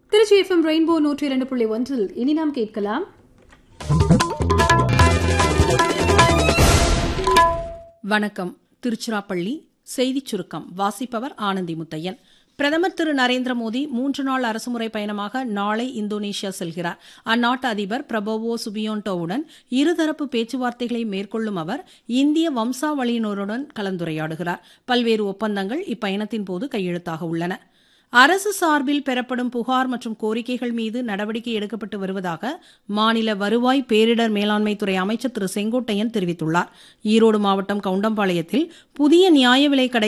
Trichy FM rainbow நூற்றி இரண்டு புள்ளி ஒன்றில் இனி நாம் கேட்கலாம் வணக்கம் திருச்சிராப்பள்ளி செய்திச் சுருக்கம் வாசிப்பவர் ஆனந்தி முத்தையன் பிரதமர் திரு நரேந்திர மோடி மூன்று நாள் அரசுமுறை பயணமாக நாளை இந்தோனேஷியா செல்கிறார் அந்நாட்டு அதிபர் பிரபோவோ சுபியோன்டோவுடன் இருதரப்பு பேச்சுவார்த்தைகளை மேற்கொள்ளும் அவர் இந்திய வம்சாவளியினருடன் கலந்துரையாடுகிறார் பல்வேறு ஒப்பந்தங்கள் இப்பயணத்தின் போது கையெழுத்தாக உள்ளன அரசு சார்பில் பெறப்படும் புகார் மற்றும் கோரிக்கைகள் மீது நடவடிக்கை எடுக்கப்பட்டு வருவதாக மாநில வருவாய் பேரிடர் மேலாண்மைத்துறை அமைச்சர் திரு செங்கோட்டையன் தெரிவித்துள்ளார் ஈரோடு மாவட்டம் கவுண்டம்பாளையத்தில் புதிய நியாய விலைக் கடை